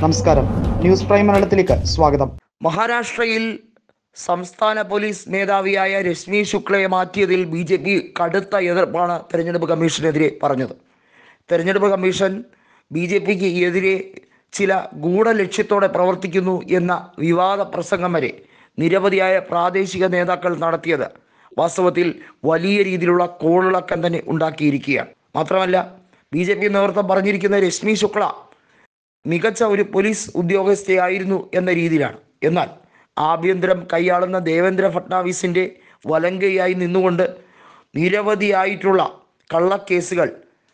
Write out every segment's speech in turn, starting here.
നമസ്കാരം news prime മലയാളത്തിലേക്ക് സ്വാഗതം മഹാരാഷ്ട്രയിൽ സംസ്ഥാന പോലീസ് മേധാവിയായ രശ്മി ശുക്ലയെ മാറ്റിയതിൽ ബി ജെ പി കടുത്ത എതിർപ്പാണ് തെരഞ്ഞെടുപ്പ് കമ്മീഷനെതിരെ പറഞ്ഞത് തെരഞ്ഞെടുപ്പ് കമ്മീഷൻ ബി ജെ പിക്ക് എതിരെ ചില ഗൂഢലക്ഷ്യത്തോടെ പ്രവർത്തിക്കുന്നു എന്ന വിവാദ പ്രസംഗം വരെ നിരവധിയായ പ്രാദേശിക നേതാക്കൾ നടത്തിയത് വാസ്തവത്തിൽ വലിയ രീതിയിലുള്ള കോളിളക്കം തന്നെ ഉണ്ടാക്കിയിരിക്കുകയാണ് മാത്രമല്ല ബി ജെ പി നേതൃത്വം പറഞ്ഞിരിക്കുന്ന രശ്മി ശുക്ല മികച്ച ഒരു പോലീസ് ഉദ്യോഗസ്ഥയായിരുന്നു എന്ന രീതിയിലാണ് എന്നാൽ ആഭ്യന്തരം കൈയാളുന്ന ദേവേന്ദ്ര ഫട്നാവിസിൻ്റെ വലങ്കയായി നിന്നുകൊണ്ട് നിരവധിയായിട്ടുള്ള കള്ളക്കേസുകൾ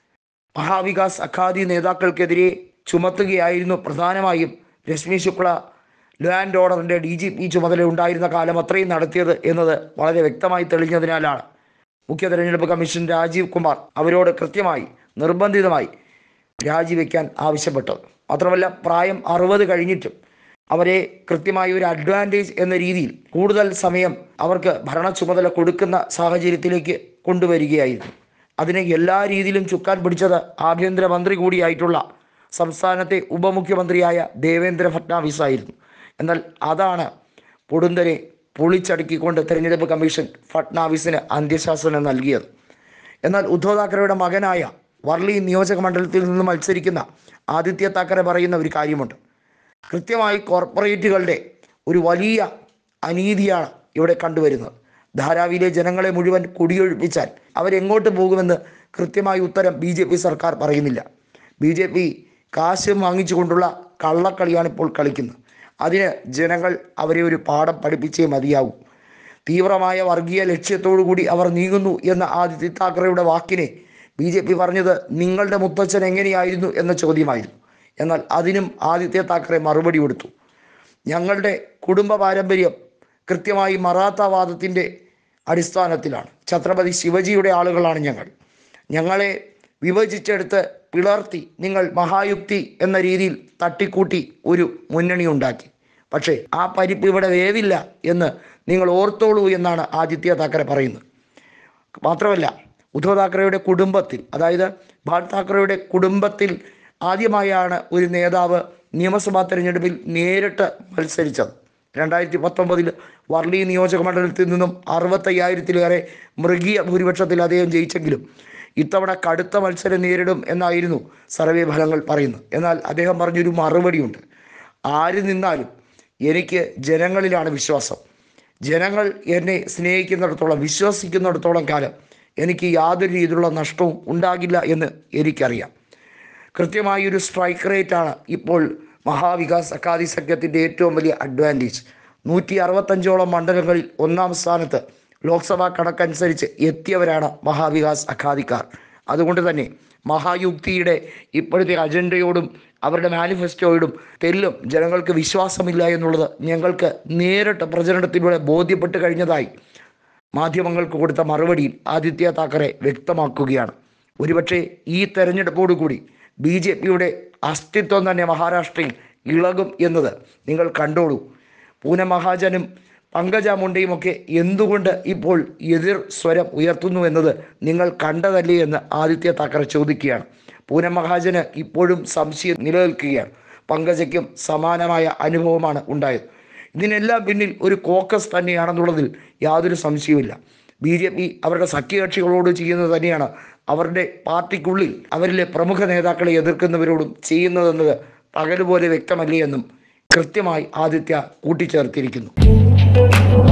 മഹാവികാസ് അഖാദി നേതാക്കൾക്കെതിരെ ചുമത്തുകയായിരുന്നു പ്രധാനമായും രശ്മി ശുക്ല ലോ ആൻഡ് ഓർഡറിൻ്റെ ഡി ജി പി ചുമതല ഉണ്ടായിരുന്ന കാലം അത്രയും നടത്തിയത് എന്നത് വളരെ വ്യക്തമായി തെളിഞ്ഞതിനാലാണ് മുഖ്യ തെരഞ്ഞെടുപ്പ് കമ്മീഷൻ രാജീവ് കുമാർ അവരോട് കൃത്യമായി നിർബന്ധിതമായി രാജിവെക്കാൻ ആവശ്യപ്പെട്ടത് മാത്രമല്ല പ്രായം അറുപത് കഴിഞ്ഞിട്ടും അവരെ കൃത്യമായ ഒരു അഡ്വാൻറ്റേജ് എന്ന രീതിയിൽ കൂടുതൽ സമയം അവർക്ക് ഭരണ ചുമതല കൊടുക്കുന്ന സാഹചര്യത്തിലേക്ക് കൊണ്ടുവരികയായിരുന്നു അതിനെ എല്ലാ രീതിയിലും ചുക്കാൻ പിടിച്ചത് ആഭ്യന്തരമന്ത്രി കൂടിയായിട്ടുള്ള സംസ്ഥാനത്തെ ഉപമുഖ്യമന്ത്രിയായ ദേവേന്ദ്ര ഫട്നാവിസ് ആയിരുന്നു എന്നാൽ അതാണ് പൊടുന്തനെ പൊളിച്ചടുക്കിക്കൊണ്ട് തെരഞ്ഞെടുപ്പ് കമ്മീഷൻ ഫട്നാവിസിന് അന്ത്യശാസനം നൽകിയത് എന്നാൽ ഉദ്ധവ് താക്കറെയുടെ മകനായ വർലി നിയോജക മണ്ഡലത്തിൽ നിന്ന് മത്സരിക്കുന്ന ആദിത്യ താക്കറെ പറയുന്ന ഒരു കാര്യമുണ്ട് കൃത്യമായി കോർപ്പറേറ്റുകളുടെ ഒരു വലിയ അനീതിയാണ് ഇവിടെ കണ്ടുവരുന്നത് ധാരാവിയിലെ ജനങ്ങളെ മുഴുവൻ കുടിയൊഴിപ്പിച്ചാൽ അവരെങ്ങോട്ട് പോകുമെന്ന് കൃത്യമായ ഉത്തരം ബി ജെ പി സർക്കാർ പറയുന്നില്ല ബി ജെ പി കാശ് വാങ്ങിച്ചുകൊണ്ടുള്ള കള്ളക്കളിയാണ് ഇപ്പോൾ കളിക്കുന്നത് അതിന് ജനങ്ങൾ അവരെ ഒരു പാഠം പഠിപ്പിച്ചേ മതിയാവൂ തീവ്രമായ വർഗീയ ലക്ഷ്യത്തോടു കൂടി അവർ നീങ്ങുന്നു എന്ന ആദിത്യ താക്കറയുടെ വാക്കിനെ ബി ജെ പി പറഞ്ഞത് നിങ്ങളുടെ മുത്തച്ഛൻ എങ്ങനെയായിരുന്നു എന്ന ചോദ്യമായിരുന്നു എന്നാൽ അതിനും ആദിത്യ താക്കറെ മറുപടി കൊടുത്തു ഞങ്ങളുടെ കുടുംബ പാരമ്പര്യം കൃത്യമായി മറാത്താവാദത്തിൻ്റെ അടിസ്ഥാനത്തിലാണ് ഛത്രപതി ശിവജിയുടെ ആളുകളാണ് ഞങ്ങൾ ഞങ്ങളെ വിഭജിച്ചെടുത്ത് പിളർത്തി നിങ്ങൾ മഹായുക്തി എന്ന രീതിയിൽ തട്ടിക്കൂട്ടി ഒരു മുന്നണി ഉണ്ടാക്കി പക്ഷേ ആ പരിപ്പ് ഇവിടെ വേവില്ല എന്ന് നിങ്ങൾ ഓർത്തോളൂ എന്നാണ് ആദിത്യ താക്കറെ പറയുന്നത് മാത്രമല്ല ഉദ്ധവ് താക്കറെയുടെ കുടുംബത്തിൽ അതായത് ബാൽ താക്കറെയുടെ കുടുംബത്തിൽ ആദ്യമായാണ് ഒരു നേതാവ് നിയമസഭാ തെരഞ്ഞെടുപ്പിൽ നേരിട്ട് മത്സരിച്ചത് രണ്ടായിരത്തി പത്തൊമ്പതിൽ വർലി നിയോജക മണ്ഡലത്തിൽ നിന്നും അറുപത്തയ്യായിരത്തിലേറെ മൃഗീയ ഭൂരിപക്ഷത്തിൽ അദ്ദേഹം ജയിച്ചെങ്കിലും ഇത്തവണ കടുത്ത മത്സരം നേരിടും എന്നായിരുന്നു സർവേ ഫലങ്ങൾ പറയുന്നത് എന്നാൽ അദ്ദേഹം പറഞ്ഞൊരു മറുപടിയുണ്ട് ആര് നിന്നാലും എനിക്ക് ജനങ്ങളിലാണ് വിശ്വാസം ജനങ്ങൾ എന്നെ സ്നേഹിക്കുന്നിടത്തോളം വിശ്വസിക്കുന്നിടത്തോളം കാലം എനിക്ക് യാതൊരു രീതിയിലുള്ള നഷ്ടവും ഉണ്ടാകില്ല എന്ന് എനിക്കറിയാം കൃത്യമായ ഒരു സ്ട്രൈക്ക് റേറ്റാണ് ഇപ്പോൾ മഹാവികാസ് അക്കാദി സഖ്യത്തിൻ്റെ ഏറ്റവും വലിയ അഡ്വാൻറ്റേജ് നൂറ്റി അറുപത്തഞ്ചോളം മണ്ഡലങ്ങളിൽ ഒന്നാം സ്ഥാനത്ത് ലോക്സഭാ കണക്കനുസരിച്ച് എത്തിയവരാണ് മഹാവികാസ് അഖാദിക്കാർ അതുകൊണ്ട് തന്നെ മഹായുക്തിയുടെ ഇപ്പോഴത്തെ അജണ്ടയോടും അവരുടെ മാനിഫെസ്റ്റോയോടും തെല്ലും ജനങ്ങൾക്ക് വിശ്വാസമില്ല എന്നുള്ളത് ഞങ്ങൾക്ക് നേരിട്ട് പ്രചരണത്തിലൂടെ ബോധ്യപ്പെട്ട് കഴിഞ്ഞതായി മാധ്യമങ്ങൾക്ക് കൊടുത്ത മറുപടിയിൽ ആദിത്യ താക്കറെ വ്യക്തമാക്കുകയാണ് ഒരുപക്ഷെ ഈ തെരഞ്ഞെടുപ്പോടുകൂടി ബി ജെ പിയുടെ അസ്തിത്വം തന്നെ മഹാരാഷ്ട്രയിൽ ഇളകും എന്നത് നിങ്ങൾ കണ്ടോളൂ പൂനം മഹാജനും പങ്കജ മുണ്ടയും ഒക്കെ എന്തുകൊണ്ട് ഇപ്പോൾ എതിർ സ്വരം ഉയർത്തുന്നു എന്നത് നിങ്ങൾ കണ്ടതല്ലേ എന്ന് ആദിത്യ താക്കറെ ചോദിക്കുകയാണ് പൂനം മഹാജന് ഇപ്പോഴും സംശയം നിലനിൽക്കുകയാണ് പങ്കജയ്ക്കും സമാനമായ അനുഭവമാണ് ഉണ്ടായത് ഇതിനെല്ലാം പിന്നിൽ ഒരു കോക്കസ് തന്നെയാണെന്നുള്ളതിൽ യാതൊരു സംശയവുമില്ല ബി ജെ പി അവരുടെ സഖ്യകക്ഷികളോട് ചെയ്യുന്നത് തന്നെയാണ് അവരുടെ പാർട്ടിക്കുള്ളിൽ അവരിലെ പ്രമുഖ നേതാക്കളെ എതിർക്കുന്നവരോടും ചെയ്യുന്നതെന്നത് പകലുപോലെ വ്യക്തമല്ലേ എന്നും കൃത്യമായി ആദിത്യ കൂട്ടിച്ചേർത്തിരിക്കുന്നു